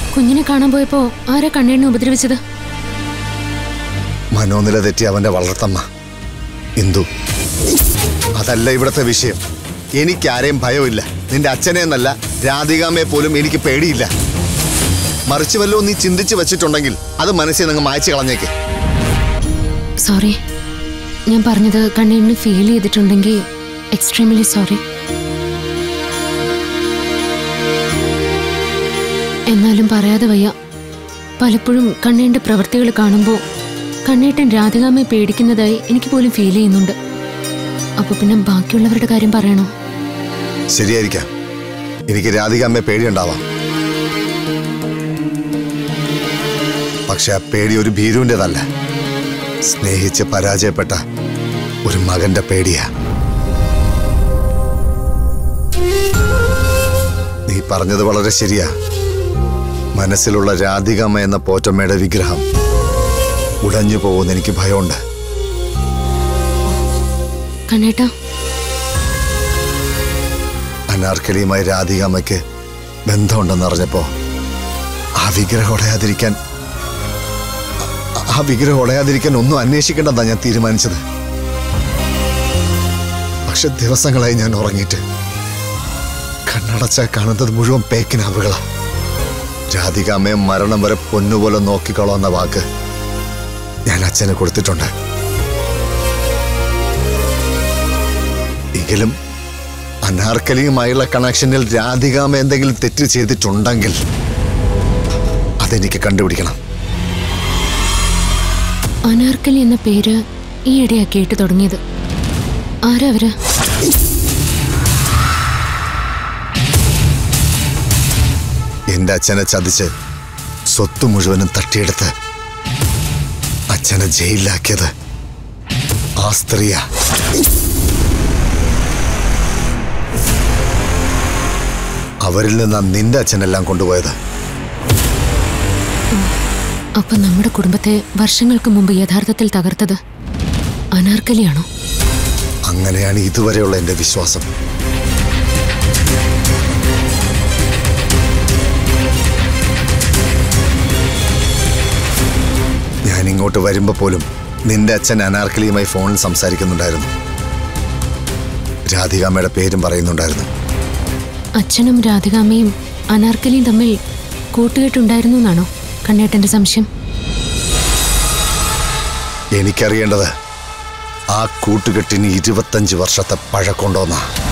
കുഞ്ഞിനെ കാണാൻ പോയപ്പോ ആരാ കണ്ണേണ്ണെ ഉപദ്രവിച്ചത് മനോനില തെറ്റി അവന്റെ വളർത്തമ്മ ഇന്ദു അതല്ല ഇവിടുത്തെ വിഷയം എനിക്കാരെയും ഭയമില്ല നിന്റെ അച്ഛനെ എന്നല്ല രാധികാമ്മയെ പോലും എനിക്ക് പേടിയില്ല മറിച്ച് വല്ലോ നീ ചിന്തിച്ചു വെച്ചിട്ടുണ്ടെങ്കിൽ അത് മനസ്സിൽ നിങ്ങൾ മായച്ചു കളഞ്ഞേക്ക് സോറി ഞാൻ പറഞ്ഞത് കണ്ണേണ്ണി ഫീൽ ചെയ്തിട്ടുണ്ടെങ്കിൽ എക്സ്ട്രീംലി സോറി എന്നാലും പറയാതെ വയ്യ പലപ്പോഴും കണ്ണേന്റെ പ്രവൃത്തികൾ കാണുമ്പോൾ കണ്ണേട്ടൻ രാധികാമ്മയെ പേടിക്കുന്നതായി എനിക്ക് പോലും ഫീൽ ചെയ്യുന്നുണ്ട് അപ്പൊ പിന്നെ ബാക്കിയുള്ളവരുടെ കാര്യം പറയണോ ശരിയായിരിക്കാം എനിക്ക് രാധികാമ്മയെ പേടിയുണ്ടാവാം പക്ഷെ ആ പേടി ഒരു ഭീരുവിൻ്റെതല്ല സ്നേഹിച്ച് പരാജയപ്പെട്ട ഒരു മകന്റെ പേടിയാ നീ പറഞ്ഞത് വളരെ ശരിയാ മനസ്സിലുള്ള രാധികാമ്മ എന്ന പോറ്റമ്മയുടെ വിഗ്രഹം ഉടഞ്ഞു പോകുമെന്ന് എനിക്ക് ഭയമുണ്ട് കണ്ണേട്ടാ അനാർക്കലിയുമായി രാധികാമ്മയ്ക്ക് ബന്ധമുണ്ടെന്ന് അറിഞ്ഞപ്പോ ആ വിഗ്രഹം ഉടയാതിരിക്കാൻ ആ- ആ വിഗ്രഹം ഉടയാതിരിക്കാൻ ഒന്നും അന്വേഷിക്കേണ്ടെന്നാ ഞാൻ തീരുമാനിച്ചത് പക്ഷെ ദിവസങ്ങളായി ഞാൻ ഉറങ്ങിയിട്ട് കണ്ണടച്ച കാണുന്നത് മുഴുവൻ പേക്കിനാവുകളാ രാധികാമ്മയെ മരണം വരെ പൊന്നുപോലെ നോക്കിക്കോളാന്ന വാക്ക് ഞാൻ അച്ഛന് കൊടുത്തിട്ടുണ്ട് എങ്കിലും അനാർക്കലിയുമായുള്ള കണക്ഷനിൽ രാധികാമ എന്തെങ്കിലും തെറ്റ് ചെയ്തിട്ടുണ്ടെങ്കിൽ അതെനിക്ക് കണ്ടുപിടിക്കണം അനാർക്കലി എന്ന പേര് ഈയിടെയാ കേട്ടു തുടങ്ങിയത് ആരാ അവര് എന്റെ അച്ഛനെ ചതിച്ച് സ്വത്ത് മുഴുവനും തട്ടിയെടുത്ത് അച്ഛനെ ജയിലിലാക്കിയത് ആ സ്ത്രീയാ അവരിൽ നിന്നാ നിന്റെ അച്ഛനെല്ലാം കൊണ്ടുപോയത് അപ്പൊ നമ്മുടെ കുടുംബത്തെ വർഷങ്ങൾക്ക് മുമ്പ് യഥാർത്ഥത്തിൽ തകർത്തത് അനാർക്കലിയാണോ അങ്ങനെയാണ് ഇതുവരെയുള്ള എന്റെ വിശ്വാസം ഞാൻ ഇങ്ങോട്ട് വരുമ്പോ പോലും നിന്റെ അച്ഛൻ അനാർക്കലിയുമായി ഫോണിൽ സംസാരിക്കുന്നുണ്ടായിരുന്നു രാധികാമ്മയുടെ പേരും പറയുന്നുണ്ടായിരുന്നു അച്ഛനും രാധികാമ്മയും അനാർക്കലിയും തമ്മിൽ കൂട്ടുകെട്ടുണ്ടായിരുന്നു എന്നാണോ കണ്ണേട്ടന്റെ സംശയം എനിക്കറിയേണ്ടത് ആ കൂട്ടുകെട്ടിന് ഇരുപത്തഞ്ച് വർഷത്തെ പഴക്കൊണ്ടോന്നാ